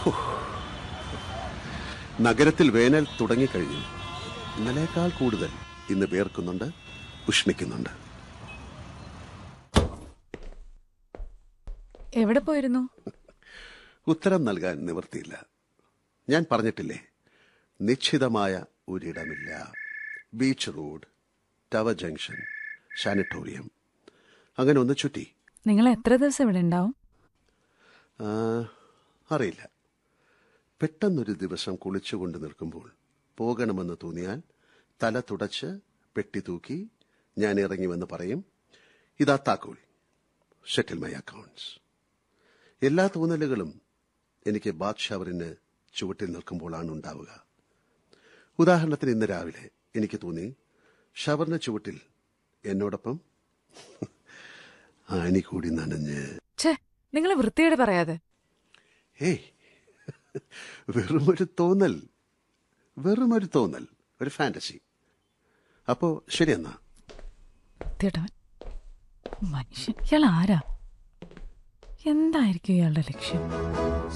നഗരത്തിൽ വേനൽ തുടങ്ങിക്കഴിഞ്ഞു ഇന്നലേക്കാൾ കൂടുതൽ ഇന്ന് വേർക്കുന്നുണ്ട് ഉഷ്ണിക്കുന്നുണ്ട് എവിടെ പോയിരുന്നു ഉത്തരം നൽകാൻ നിവൃത്തിയില്ല ഞാൻ പറഞ്ഞിട്ടില്ലേ നിശ്ചിതമായ ഒരിടമില്ല beach road tower junction sanatorium അങ്ങനെ ഒന്ന് ചുറ്റി നിങ്ങൾ എത്ര ദിവസം ഇവിടെ ഉണ്ടാവും ആ, അറിയില്ല പെട്ടെന്നൊരു ദിവസം കുളിച്ചുകൊണ്ട് നിൽക്കുമ്പോൾ പോകണമെന്ന് തോന്നിയാൽ തല തുടച്ച് പെട്ടി തൂക്കി ഞാൻ ഇറങ്ങിവെന്ന് പറയും ഇതാ താക്കോൽ ഷെറ്റിൽ മൈ അക്കൗണ്ട്സ് എല്ലാ തോന്നലുകളും എനിക്ക് ബാത്ത് ഷവറിന് ചുവട്ടിൽ നിൽക്കുമ്പോഴാണ് ഉണ്ടാവുക ഉദാഹരണത്തിന് ഇന്ന് രാവിലെ എനിക്ക് തോന്നി ഷവറിന് ചുവട്ടിൽ എന്നോടൊപ്പം ആനി കൂടി നനഞ്ഞ് ഛേ നിങ്ങൾ വൃത്തിയോട് പറയാതെ ഏയ് വെറുമൊരു തോന്നൽ വെറുമൊരു തോന്നൽ ഒരു ഫാന്റസി അപ്പോ ശരിയെന്നാ വൃത്തിയോട്ടവൻ മനുഷ്യൻ ഇയാൾ ആരാ എന്തായിരിക്കും ഇയാളുടെ ലക്ഷ്യം